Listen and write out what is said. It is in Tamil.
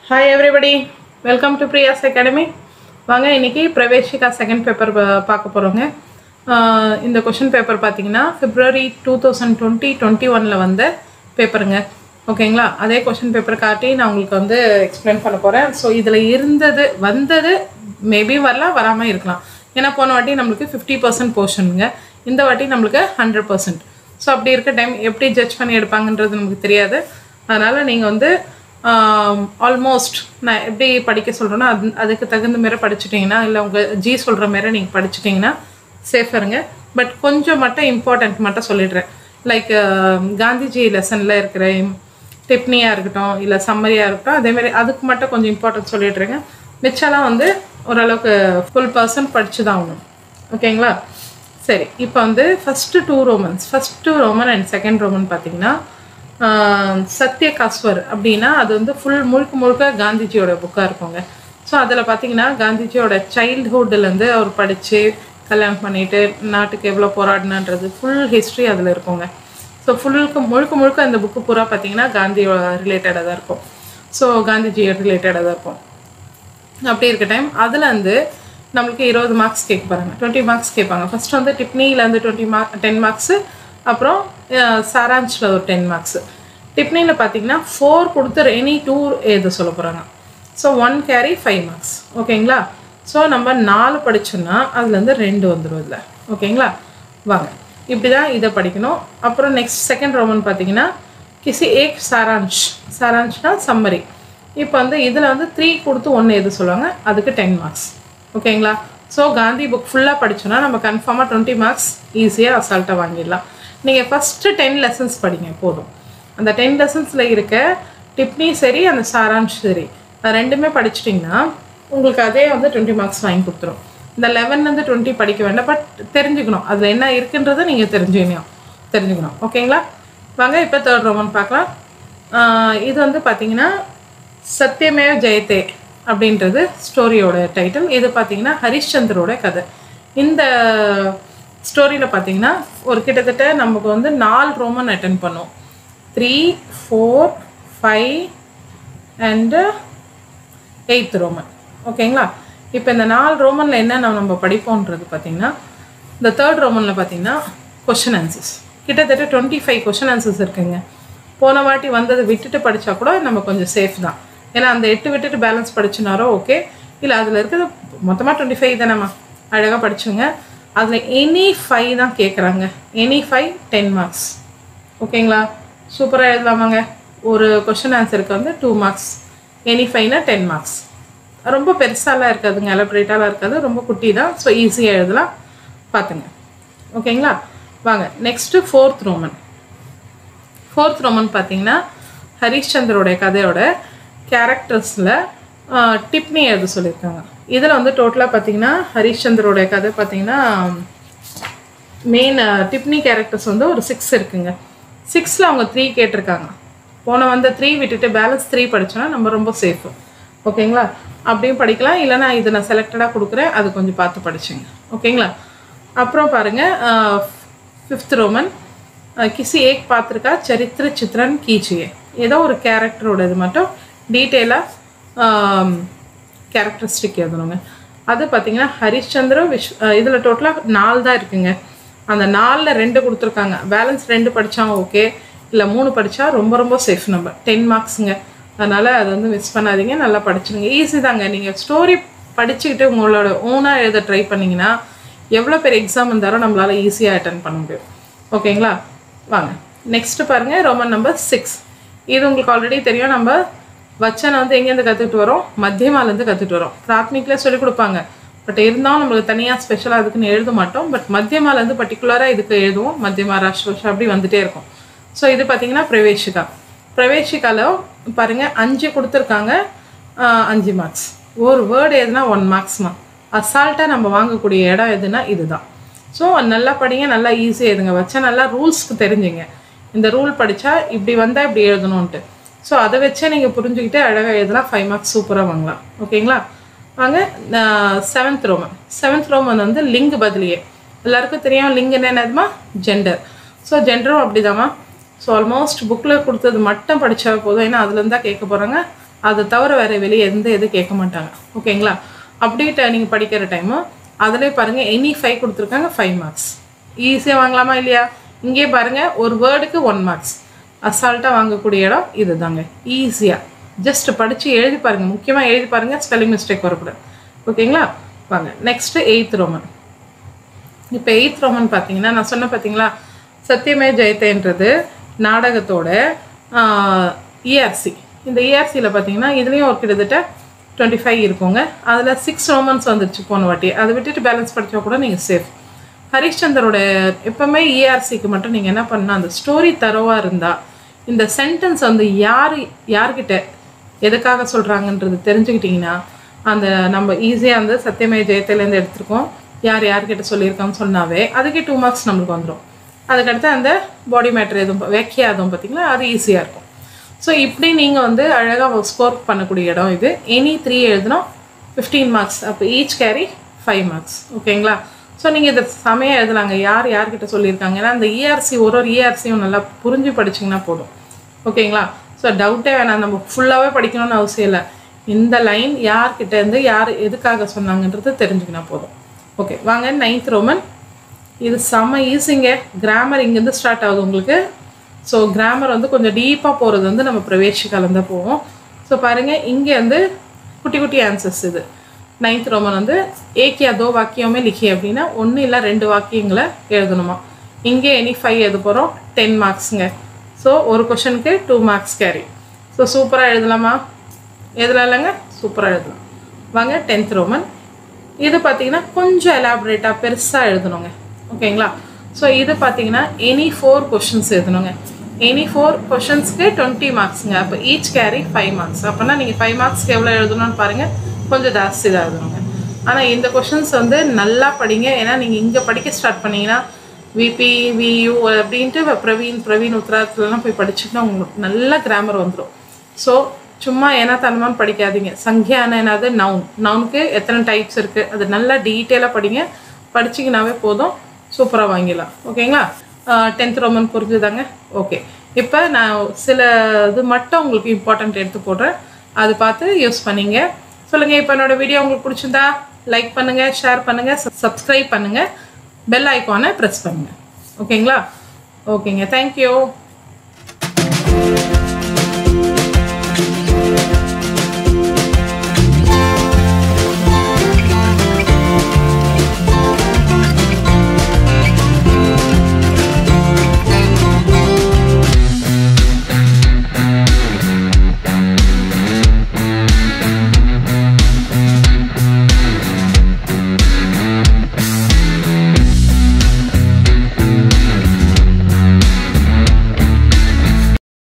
hi everybody welcome to Priya's academy வாங்க இன்னைக்கு பிரவேஷிகா செகண்ட் பேப்பர் பார்க்க போகிறோங்க இந்த கொஷின் பேப்பர் பார்த்தீங்கன்னா February two thousand twenty twenty ஒனில் வந்த பேப்பருங்க ஓகேங்களா அதே கொஷின் பேப்பர் காட்டி நான் உங்களுக்கு வந்து எக்ஸ்பிளைன் பண்ண போகிறேன் ஸோ இதில் இருந்தது வந்தது மேபி வரலாம் வராமல் இருக்கலாம் ஏன்னா போன வாட்டி நம்மளுக்கு ஃபிஃப்டி பர்சன்ட் போர்ஷனுங்க இந்த வாட்டி நம்மளுக்கு ஹண்ட்ரட் பர்சன்ட் ஸோ அப்படி இருக்க டைம் எப்படி ஜட்ஜ் பண்ணி எடுப்பாங்கன்றது நமக்கு தெரியாது அதனால் நீங்கள் வந்து ஆல்மோஸ்ட் நான் எப்படி படிக்க சொல்கிறேன்னா அது அதுக்கு தகுந்த மாரி படிச்சிட்டிங்கன்னா இல்லை உங்கள் ஜி சொல்கிற மாரி நீங்கள் படிச்சிட்டிங்கன்னா சேஃபருங்க பட் கொஞ்சம் மட்டும் இம்பார்ட்டண்ட் மட்டும் சொல்லிடுறேன் லைக் காந்திஜி லெசனில் இருக்கிற டிப்னியாக இருக்கட்டும் இல்லை சம்மரியாக இருக்கட்டும் அதேமாரி அதுக்கு மட்டும் கொஞ்சம் இம்பார்ட்டன்ட் சொல்லிடுறேங்க மிச்சம்லாம் வந்து ஓரளவுக்கு ஃபுல் பர்சன்ட் படிச்சு தான் ஆகணும் ஓகேங்களா சரி இப்போ வந்து first two Romans first Roman and second Roman பார்த்தீங்கன்னா சத்ய காஸ்வர் அப்படின்னா அது வந்து ஃபுல் முழுக்க முழுக்க காந்திஜியோட புக்காக இருக்குங்க ஸோ அதில் பார்த்தீங்கன்னா காந்திஜியோட சைல்ட்ஹுட்லேருந்து அவர் படித்து கல்யாணம் பண்ணிட்டு நாட்டுக்கு எவ்வளோ போராடினான்றது ஃபுல் ஹிஸ்ட்ரி அதில் இருக்குங்க ஸோ ஃபுல்லுக்கு முழுக்க முழுக்க இந்த புக்கு பூரா பார்த்தீங்கன்னா காந்தியோட ரிலேட்டடாக தான் இருக்கும் ஸோ காந்திஜி ரிலேட்டடாக தான் இருக்கும் அப்படி இருக்க டைம் அதில் வந்து நம்மளுக்கு இருபது மார்க்ஸ் கேட்க போகிறாங்க டுவெண்ட்டி மார்க்ஸ் கேட்பாங்க ஃபஸ்ட் வந்து டிப்னிலேருந்து டுவெண்ட்டி மார்க் டென் மார்க்ஸு அப்புறம் சாராஞ்சில் ஒரு டென் மார்க்ஸு டிப்னியில் பார்த்தீங்கன்னா ஃபோர் கொடுத்து எனி டூ எழுத சொல்ல போகிறாங்க so one carry five marks ஓகேங்களா ஸோ நம்ம நாலு படிச்சோம்னா அதுலேருந்து ரெண்டு வந்துடும் இதில் ஓகேங்களா வாங்க இப்படி தான் இதை படிக்கணும் அப்புறம் நெக்ஸ்ட் செகண்ட் ரோமன் பார்த்தீங்கன்னா கிசி ஏக் சாராஞ்ச் சாராஞ்ச்னா சம்மரி இப்போ வந்து இதில் வந்து த்ரீ கொடுத்து ஒன்று எது சொல்லுவாங்க அதுக்கு டென் மார்க்ஸ் ஓகேங்களா ஸோ காந்தி புக் ஃபுல்லாக படிச்சோன்னா நம்ம கன்ஃபார்மாக டுவெண்ட்டி மார்க்ஸ் ஈஸியாக அசால்ட்டாக வாங்கிடலாம் நீங்கள் ஃபஸ்ட்டு டென் லெசன்ஸ் படிங்க போதும் அந்த டென் லெசன்ஸில் இருக்க டிப்னி சரி அந்த சாராஞ்ச் சரி அது ரெண்டுமே படிச்சிட்டிங்கன்னா உங்களுக்கு அதே வந்து டுவெண்ட்டி மார்க்ஸ் வாங்கி கொடுத்துரும் இந்த லெவன்லேருந்து டுவெண்ட்டி படிக்க வேண்டாம் பட் தெரிஞ்சுக்கணும் அதில் என்ன இருக்குன்றதை நீங்கள் தெரிஞ்சுக்கணும் தெரிஞ்சுக்கணும் ஓகேங்களா வாங்க இப்போ தேர்ட் ரோமன் பார்க்கலாம் இது வந்து பார்த்தீங்கன்னா சத்தியமேவ ஜெயத்தே அப்படின்றது ஸ்டோரியோட டைட்டில் இது பார்த்தீங்கன்னா ஹரிஷ்சந்தரோட கதை இந்த ஸ்டோரியில் பார்த்தீங்கன்னா ஒரு கிட்டத்தட்ட நமக்கு வந்து நாலு ரோமன் அட்டன் பண்ணோம் three four five and eight Roman ஓகேங்களா இப்போ இந்த நாலு ரோமனில் என்ன நம்ம படிப்போன்றது பார்த்தீங்கன்னா இந்த தேர்ட் ரோமனில் பார்த்தீங்கன்னா கொஷின் ஆன்சர்ஸ் கிட்டத்தட்ட டுவெண்ட்டி ஃபைவ் கொஷின் ஆன்சர்ஸ் இருக்குங்க போன வாட்டி வந்ததை விட்டுட்டு படித்தா கூட நம்ம கொஞ்சம் சேஃப் தான் ஏன்னா அந்த எட்டு விட்டுட்டு பேலன்ஸ் படிச்சுனாரோ ஓகே இல்லை அதில் இருக்கிறது மொத்தமாக டுவெண்ட்டி ஃபைவ் தானேம்மா அழகாக படிச்சுங்க அதில் எனி ஃபைவ் தான் கேட்குறாங்க எனி ஃபைவ் டென் மார்க்ஸ் ஓகேங்களா சூப்பராக எழுதலாமாங்க ஒரு கொஷின் ஆன்சருக்கு வந்து டூ மார்க்ஸ் எனி ஃபைவ்னா டென் மார்க்ஸ் ரொம்ப பெருசாலாம் இருக்காதுங்க எலப்ரேட்டாலாம் இருக்காது ரொம்ப குட்டி தான் ஸோ ஈஸியாக எழுதலாம் பார்த்துங்க ஓகேங்களா வாங்க next fourth Roman fourth Roman பார்த்தீங்கன்னா ஹரிஷ்சந்தரோடைய கதையோட கேரக்டர்ஸில் டிப்னி எழுத சொல்லியிருக்காங்க இதில் வந்து டோட்டலாக பார்த்தீங்கன்னா ஹரிஷ்சந்தரோடைய கதை பார்த்தீங்கன்னா மெயின் டிப்னி கேரக்டர்ஸ் வந்து ஒரு சிக்ஸ் இருக்குங்க சிக்ஸில் அவங்க த்ரீ கேட்டிருக்காங்க போன வந்து த்ரீ விட்டுட்டு பேலன்ஸ் த்ரீ படித்தோன்னா நம்ம ரொம்ப சேஃபு ஓகேங்களா அப்படியும் படிக்கலாம் இல்லைனா இது நான் செலக்டடாக கொடுக்குறேன் அது கொஞ்சம் பார்த்து படிச்சுங்க ஓகேங்களா அப்புறம் பாருங்கள் ஃபிஃப்த் ரோமன் கிசி ஏக் பார்த்துருக்கா சரித்திர சித்திரன் கீச்சியே ஏதோ ஒரு கேரக்டரோட இது மட்டும் டீட்டெயிலாக கேரக்டரிஸ்டிக் எழுதணுங்க அது பார்த்தீங்கன்னா ஹரிಶ್ಚಂದ್ರ விஷ் இதில் டோட்டலாக நாலு தான் இருக்குங்க அந்த நாலில் ரெண்டு கொடுத்துருக்காங்க பேலன்ஸ் ரெண்டு படித்தாங்க ஓகே இல்லை மூணு படித்தா ரொம்ப ரொம்ப சேஃப் நம்ம டென் மார்க்ஸுங்க அதனால் அதை வந்து மிஸ் பண்ணாதீங்க நல்லா படிச்சிருங்க ஈஸி தாங்க நீங்கள் ஸ்டோரி படிச்சுக்கிட்டு உங்களோட ஓனாக எழுத ட்ரை பண்ணிங்கன்னா எவ்வளோ பேர் எக்ஸாம் இருந்தாலும் நம்மளால் ஈஸியாக அட்டன் பண்ண முடியும் ஓகேங்களா வாங்க நெக்ஸ்ட்டு பாருங்கள் ரோமன் நம்பர் சிக்ஸ் இது உங்களுக்கு ஆல்ரெடி தெரியும் நம்ம வச்சனை வந்து எங்கேருந்து கற்றுக்கிட்டு வரோம் மத்தியமாலேருந்து கற்றுட்டு வரோம் பிராத்மிக்கில் சொல்லிக் கொடுப்பாங்க பட் இருந்தாலும் நம்மளுக்கு தனியாக ஸ்பெஷலாக அதுக்குன்னு எழுத மாட்டோம் பட் மத்தியமாலேருந்து பர்டிகுலராக இதுக்கு எழுதுவோம் மத்தியமா ராஷ்டிரோஷா அப்படி வந்துகிட்டே இருக்கும் ஸோ இது பார்த்தீங்கன்னா பிரவேஷிகா பிரவேஷிகாவில் பாருங்கள் அஞ்சு கொடுத்துருக்காங்க அஞ்சு மார்க்ஸ் ஒரு வேர்டு எதுனா ஒன் மார்க்ஸ்மா அசால்ட்டாக நம்ம வாங்கக்கூடிய இடம் எதுனா இதுதான் ஸோ நல்லா படிங்க நல்லா ஈஸியாக எழுதுங்க வச்சா நல்லா ரூல்ஸ்க்கு தெரிஞ்சுங்க இந்த ரூல் படித்தா இப்படி வந்தால் இப்படி எழுதணுன்ட்டு ஸோ அதை வச்சே நீங்கள் புரிஞ்சுக்கிட்டு அழகாக எழுதலாம் ஃபைவ் மார்க்ஸ் சூப்பராக வாங்கலாம் ஓகேங்களா வாங்க செவன்த் ரோமன் செவன்த் ரோமன் வந்து லிங்க் பதிலியே எல்லாருக்கும் தெரியும் லிங்க் என்னதுமா ஜெண்டர் ஸோ ஜெண்டரும் அப்படிதாம்மா ஸோ ஆல்மோஸ்ட் புக்கில் கொடுத்தது மட்டும் படித்தா போதும் ஏன்னா அதுலேருந்து தான் கேட்க போகிறாங்க அதை தவிர வேறு வெளியே எந்த இது கேட்க மாட்டாங்க ஓகேங்களா அப்படியே நீங்கள் படிக்கிற டைமு அதிலே பாருங்கள் எனி ஃபைவ் கொடுத்துருக்காங்க ஃபைவ் மார்க்ஸ் ஈஸியாக வாங்கலாமா இல்லையா இங்கே பாருங்கள் ஒரு வேர்டுக்கு ஒன் மார்க்ஸ் அசால்ட்டாக வாங்கக்கூடிய இடம் இது தாங்க ஈஸியாக ஜஸ்ட் படித்து எழுதி பாருங்கள் முக்கியமாக எழுதி பாருங்கள் ஸ்பெல்லிங் மிஸ்டேக் வரக்கூடாது ஓகேங்களா வாங்க நெக்ஸ்ட்டு எயித் ரோமன் இப்போ எயித் ரோமன் பார்த்தீங்கன்னா நான் சொன்னேன் பார்த்தீங்களா சத்தியமே ஜெயத்தேன்றது நாடகத்தோட இஆர்சி இந்த இஆர்சியில் பார்த்தீங்கன்னா இதுலேயும் ஒரு கிட்டத்தட்ட டுவெண்ட்டி ஃபைவ் இருக்குங்க அதில் சிக்ஸ் ரோமன்ஸ் வந்துருச்சு போன வாட்டி அதை விட்டுட்டு பேலன்ஸ் படித்தா கூட நீங்கள் சேஃப் ஹரிஷ்சந்தரோட எப்பவுமே இஆர்சிக்கு மட்டும் நீங்கள் என்ன பண்ணால் அந்த ஸ்டோரி தரவாக இருந்தால் இந்த சென்டென்ஸ் வந்து யார் யார்கிட்ட எதுக்காக சொல்கிறாங்கன்றது தெரிஞ்சுக்கிட்டிங்கன்னா அந்த நம்ம ஈஸியாக வந்து சத்தியமய ஜெயத்திலேருந்து எடுத்திருக்கோம் யார் யார்கிட்ட சொல்லியிருக்கோம்னு சொன்னாவே அதுக்கே டூ மார்க்ஸ் நம்மளுக்கு வந்துடும் அதுக்கடுத்து அந்த பாடி மேட்ரு எதுவும் வேக்கியாதும் பார்த்தீங்களா அது ஈஸியாக இருக்கும் ஸோ இப்படி நீங்கள் வந்து அழகாக ஸ்கோர் பண்ணக்கூடிய இடம் இது எனி த்ரீ எழுதினோம் ஃபிஃப்டீன் மார்க்ஸ் அப்போ ஈச் கேரி ஃபைவ் மார்க்ஸ் ஓகேங்களா ஸோ நீங்கள் இதை செமையாக எழுதலாங்க யார் யார்கிட்ட சொல்லியிருக்காங்க ஏன்னா அந்த இஆர்சி ஒரு ஒரு இஆர்சியும் நல்லா புரிஞ்சு படிச்சிங்கன்னா போதும் ஓகேங்களா ஸோ டவுட்டே வேணாம் நம்ம ஃபுல்லாகவே படிக்கணும்னு அவசியம் இல்லை இந்த லைன் யார்கிட்ட இருந்து யார் எதுக்காக சொன்னாங்கன்றது தெரிஞ்சுக்கினா போதும் ஓகே வாங்க நைன்த் ரோமன் இது செம்ம ஈஸிங்க கிராமர் இங்கேருந்து ஸ்டார்ட் ஆகுது உங்களுக்கு ஸோ கிராமர் வந்து கொஞ்சம் டீப்பாக போகிறது வந்து நம்ம பிரவேசிக்காலம் தான் போவோம் ஸோ பாருங்கள் இங்கே வந்து குட்டி குட்டி ஆன்சர்ஸ் இது நைன்த் ரோமன் வந்து ஏகே அதோ வாக்கியமே லிக்கி அப்படின்னா ஒன்று இல்லை ரெண்டு வாக்கியங்களை எழுதணுமா இங்கே எனி ஃபைவ் எழுத போகிறோம் டென் மார்க்ஸுங்க ஸோ ஒரு கொஷனுக்கு டூ மார்க்ஸ் கேரி ஸோ சூப்பராக எழுதலாமா எழுதலாம் இல்லைங்க சூப்பராக எழுதலாம் வாங்க டென்த் ரோமன் இது பார்த்தீங்கன்னா கொஞ்சம் எலாபரேட்டாக பெருசாக எழுதணுங்க ஓகேங்களா ஸோ இது பார்த்தீங்கன்னா எனி ஃபோர் கொஷின்ஸ் எழுதணுங்க எனி ஃபோர் கொஷின்ஸ்க்கு டுவெண்ட்டி மார்க்ஸுங்க அப்போ ஈச் கேரி ஃபைவ் மார்க்ஸ் அப்போனா நீங்கள் ஃபைவ் மார்க்ஸ்க்கு எவ்வளோ எழுதணும்னு பாருங்கள் கொஞ்சம் ஜாஸ்தி தான் எழுதணுங்க ஆனால் இந்த கொஷின்ஸ் வந்து நல்லா படிங்க ஏன்னா நீங்கள் இங்கே படிக்க ஸ்டார்ட் பண்ணீங்கன்னா விபி வியூ அப்படின்ட்டு பிரவீன் பிரவீன் உத்தராத்துலலாம் போய் படிச்சுட்டா உங்களுக்கு நல்ல கிராமர் வந்துடும் ஸோ சும்மா ஏன்னா தனமான்னு படிக்காதீங்க சங்கியான என்னது நவுன் நவுனுக்கு எத்தனை டைப்ஸ் இருக்குது அது நல்லா டீட்டெயிலாக படிங்க படிச்சிங்கனாவே போதும் சூப்பராக வாங்கிடலாம் ஓகேங்களா டென்த் ரோமன் புரிஞ்சுதாங்க ஓகே இப்போ நான் சில இது மட்டும் உங்களுக்கு இம்பார்ட்டண்ட் எடுத்து போடுறேன் அது பார்த்து யூஸ் பண்ணிங்க சொல்லுங்கள் இப்போ என்னோட வீடியோ உங்களுக்கு பிடிச்சிருந்தா லைக் பண்ணுங்கள் ஷேர் பண்ணுங்கள் சப்ஸ்கிரைப் பண்ணுங்கள் பெல் ஐக்கானை ப்ரெஸ் பண்ணுங்கள் ஓகேங்களா ஓகேங்க தேங்க்யூ